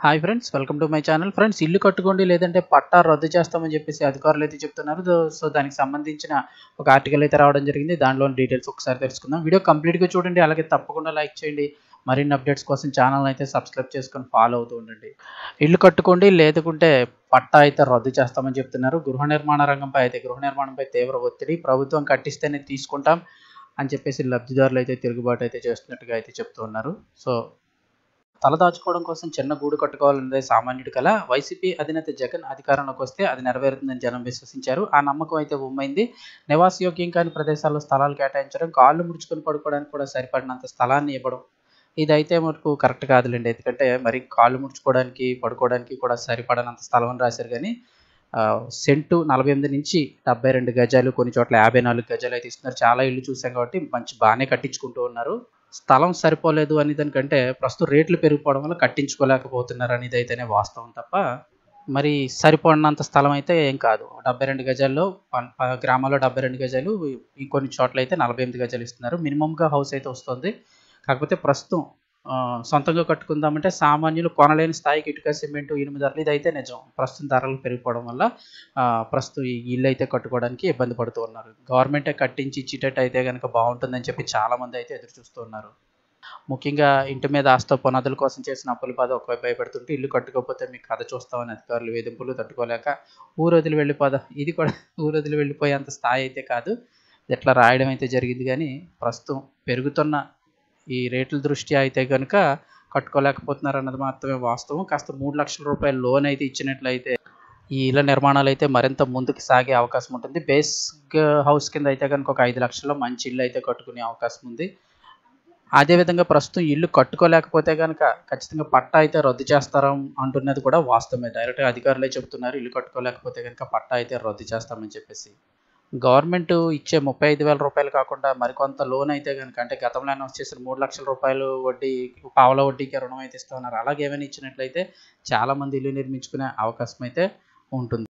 hi friends welcome to my channel friends ఇల్లు కట్టుకోండి లేదంటే పట్టా రద్దు చేస్తామని చెప్పేసి అధికారులు అయితే చెప్తున్నారు దో- సో దానికి సంబంధించిన ఒక ఆర్టికల్ అయితే రావడం జరిగింది దానిలోని డీటెయిల్స్ ఒకసారి తెలుసుకుందాం వీడియో కంప్లీట్గా చూడండి అలాగే తప్పకుండా లైక్ చేయండి మరిన్ని అప్డేట్స్ కోసం ఛానల్ అయితే సబ్స్క్రైబ్ చేసుకొని ఫాలో అవుతూ ఉండండి ఇల్లు కట్టుకోండి లేదుకుంటే పట్టా అయితే రద్దు చేస్తామని చెప్తున్నారు గృహ నిర్మాణ రంగంపై అయితే గృహ నిర్మాణంపై తీవ్ర ఒత్తిడి ప్రభుత్వం కట్టిస్తేనే తీసుకుంటాం అని చెప్పేసి లబ్ధిదారులు అయితే తిరుగుబాటు అయితే చేస్తున్నట్టుగా అయితే చెప్తూ ఉన్నారు సో తలదాచుకోవడం కోసం చిన్న గూడు కట్టుకోవాలన్నదే సామాన్యుడి కల వైసీపీ అధినేత జగన్ అధికారంలోకి వస్తే అది నెరవేరుతుందని జనం విశ్వసించారు ఆ నమ్మకం అయితే ఉమ్మైంది నివాసయోగ్యం కాని ప్రదేశాల్లో స్థలాలు కేటాయించడం కాళ్ళు ముడుచుకొని పడుకోవడానికి కూడా సరిపడినంత స్థలాన్ని ఇవ్వడం ఇదైతే మనకు కరెక్ట్ కాదులేండి ఎందుకంటే మరి కాళ్ళు ముడుచుకోవడానికి పడుకోవడానికి కూడా సరిపడనంత స్థలం అని రాశారు కానీ ఆ, సెంటు నలభై ఎనిమిది నుంచి డెబ్బై రెండు గజాలు కొన్ని చోట్ల యాభై నాలుగు గజాలు అయితే ఇస్తున్నారు చాలా ఇల్లు చూసాం కాబట్టి మంచి బాగానే కట్టించుకుంటూ ఉన్నారు స్థలం సరిపోలేదు అని దానికంటే ప్రస్తుతం రేట్లు పెరిగిపోవడం వల్ల కట్టించుకోలేకపోతున్నారు అనేది అయితేనే వాస్తవం తప్ప మరి సరిపడినంత స్థలం అయితే ఏం కాదు డెబ్బై రెండు గజాల్లో పన్- ప- గ్రామాల్లో డెబ్బై రెండు గజాలు ఇంకొన్ని చోట్ల అయితే నలభై ఎనిమిది గజాలు ఇస్తున్నారు మినిమంగా హౌస్ అయితే వస్తుంది కాకపోతే ప్రస్తుతం ఆ, సొంతంగా కట్టుకుందామంటే సామాన్యులు కొనలేని స్థాయికి ఇటుక సిమెంట్ ఇనుము ధరలు ఇదైతే నిజం ప్రస్తుతం ధరలు పెరిగిపోవడం వల్ల ఆ, ప్రస్తుతం ఈ ఇల్లు అయితే కట్టుకోవడానికి ఇబ్బంది పడుతూ ఉన్నారు గవర్నమెంటే కట్టించి ఇచ్చేటట్టు అయితే కనుక బాగుంటుందని చెప్పి చాలామంది అయితే ఎదురు చూస్తూ ఉన్నారు ముఖ్యంగా ఇంటి మీద ఆస్తో పునాదుల కోసం చేసిన అప్పుల బాధ ఒకవైపు భయపడుతుంటే ఇల్లు కట్టుకోకపోతే మీకు కథ చూస్తామని అధికారులు వేధింపులు తట్టుకోలేక ఊరు వదిలి వెళ్ళిపోదాం ఇది కూడా ఊరు వదిలి వెళ్ళిపోయేంత స్థాయి అయితే కాదు ఇట్లా రాయడం అయితే జరిగింది కానీ ప్రస్తుతం పెరుగుతున్న ఈ రేట్ల దృష్ట్యా అయితే కనుక కట్టుకోలేకపోతున్నారు అన్నది మాత్రమే వాస్తవం కాస్త మూడు లక్షల రూపాయల లోన్ అయితే ఇచ్చినట్లయితే ఈ ఇళ్ళ నిర్మాణాలు అయితే మరింత ముందుకు సాగే అవకాశం ఉంటుంది బేసిక్ హౌస్ కింద అయితే కనుక ఒక ఐదు లక్షల్లో మంచి ఇల్లు అయితే కట్టుకునే అవకాశం ఉంది అదేవిధంగా ప్రస్తుతం ఇల్లు కట్టుకోలేకపోతే కనుక ఖచ్చితంగా పట్టా అయితే రద్దు చేస్తారా అంటున్నది కూడా వాస్తవమే డైరెక్ట్గా అధికారులే చెప్తున్నారు ఇల్లు కట్టుకోలేకపోతే కనుక పట్టా అయితే రద్దు చేస్తామని చెప్పేసి గవర్నమెంట్ ఇచ్చే ముప్పై ఐదు వేల రూపాయలు కాకుండా మరికొంత లోన్ అయితే కనుక అంటే గతంలో అనౌన్స్ చేసిన మూడు లక్షల రూపాయలు వడ్డీ పావల వడ్డీకి రుణం అయితే ఇస్తున్నారు అలాగే ఏమైనా ఇచ్చినట్లయితే చాలామంది ఇల్లు నిర్మించుకునే అవకాశం అయితే ఉంటుంది